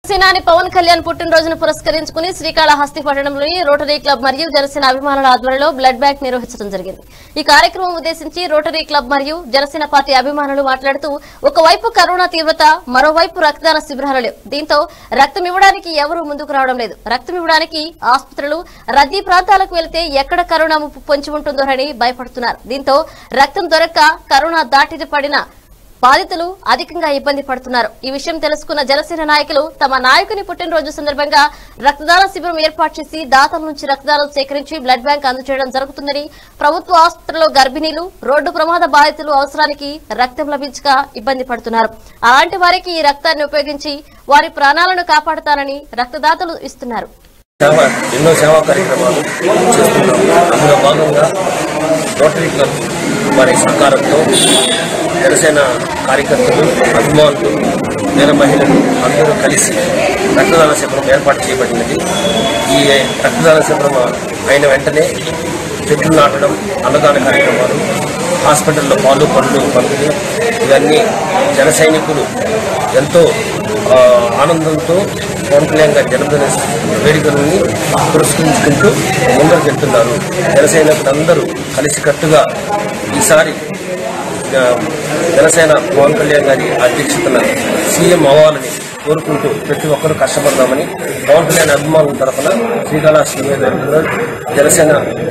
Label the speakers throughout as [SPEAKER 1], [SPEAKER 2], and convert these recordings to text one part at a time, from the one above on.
[SPEAKER 1] సేనాని పవన్ కళ్యాణ్ పుట్టినరోజును పురస్కరించుకుని శ్రీకాళహస్తి పట్టణంలోని rotary club మరియు జనసేన అభిమానుల ఆధ్వర్యంలో బ్లడ్ బ్యాంక్ నిర్వహించడం జరిగింది ఈ కార్యక్రమం ఉద్దేశించి రోటరీ క్లబ్ మరియు జనసేన పార్టీ అభిమానులు మాట్లాడుతూ ఒకవైపు కరోనా తీవ్రత మరోవైపు రక్తదాన శిబిరాలు లేవు దీంతో రక్తం ఇవ్వడానికి ఎవరూ ముందుకు రావడం లేదు రక్తం ఇవ్వడానికి ఆసుపత్రులు రద్దీ ప్రాంతాలకు వెళ్తే ఎక్కడ కరోనా ముప్పు పొంచి ఉంటుందోనని భయపడుతున్నారు దీంతో రక్తం దొరక్క కరోనా దాటిన పడిన బాధితులు అధికంగా ఇబ్బంది పడుతున్నారు ఈ విషయం తెలుసుకున్న జనసేన నాయకులు తమ నాయకుని పుట్టినరోజు సందర్భంగా రక్తదాన శిబిరం ఏర్పాటు చేసి దాతల నుంచి రక్తదానం సేకరించి బ్లడ్ బ్యాంక్ అందజేయడం జరుగుతుందని ప్రభుత్వ ఆసుపత్రిలో గర్భిణీలు రోడ్డు ప్రమాద బాధితులు అవసరానికి రక్తం లభించక ఇబ్బంది పడుతున్నారు అలాంటి వారికి ఈ రక్తాన్ని ఉపయోగించి వారి ప్రాణాలను కాపాడుతానని రక్తదాతలు ఇస్తున్నారు
[SPEAKER 2] సేవ ఎన్నో సేవా కార్యక్రమాలు చేస్తున్నాం అందులో భాగంగా రోటరీ క్లబ్ వారి సహకారంతో జనసేన కార్యకర్తలు అభిమానులు నేల మహిళలు అందరూ కలిసి రక్తదాన శిబిరం ఏర్పాటు చేయబడినది ఈ రక్తదాన శిబిరం అయిన వెంటనే చెట్లు నాటడం అన్నదాన కార్యక్రమాలు హాస్పిటల్లో పాలు పండ్లు పంపిణీ ఇవన్నీ జన సైనికులు ఎంతో ఆ, ఆనందంతో పవన్ కళ్యాణ్ గారి జన్మదిన వేడుకలని పురస్కరించుకుంటూ ముందరు వెళ్తున్నారు జనసేన అందరూ కలిసికట్టుగా ఈసారి ఆ, జనసేన పవన్ కళ్యాణ్ గారి అధ్యక్షతన సీఎం అవ్వాలని కోరుకుంటూ ప్రతి ఒక్కరూ కష్టపడదామని పవన్ కళ్యాణ్ అభిమానుల తరఫున శ్రీకాళహస్తి నియోజకవర్గంలో జనసేన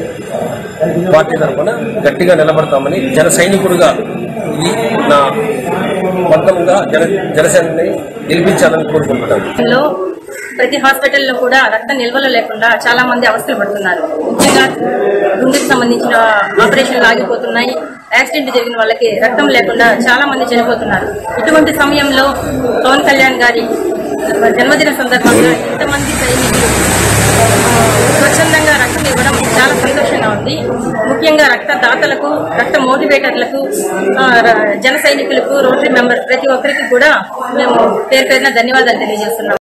[SPEAKER 2] పార్టీ తరఫున గట్టిగా నిలబడతామని జన సైనికుడిగా ఈ నా మొత్తంగా జన జనసేనని గెలిపించాలని కోరుకుంటున్నాను
[SPEAKER 3] లో ప్రతి హాస్పిటల్లో కూడా రక్తం నిల్వలు లేకుండా చాలా మంది అవస్థలు పడుతున్నారు ముఖ్యంగా గుండెకి సంబంధించిన ఆపరేషన్లు ఆగిపోతున్నాయి యాక్సిడెంట్ జరిగిన వాళ్ళకి రక్తం లేకుండా చాలా మంది చనిపోతున్నారు ఇటువంటి సమయంలో పవన్ కళ్యాణ్ గారి జన్మదిన సందర్భంగా ఇంతమంది సైనికులు ఆ, స్వచ్ఛందంగా రక్తం ఇవ్వడం చాలా సంతోషంగా ఉంది ముఖ్యంగా రక్త దాతలకు రక్త మోటివేటర్లకు ఆ, ర- జన సైనికులకు రోటరీ మెంబర్స్ ప్రతి ఒక్కరికి కూడా మేము పేరు పేరున ధన్యవాదాలు తెలియజేస్తున్నాం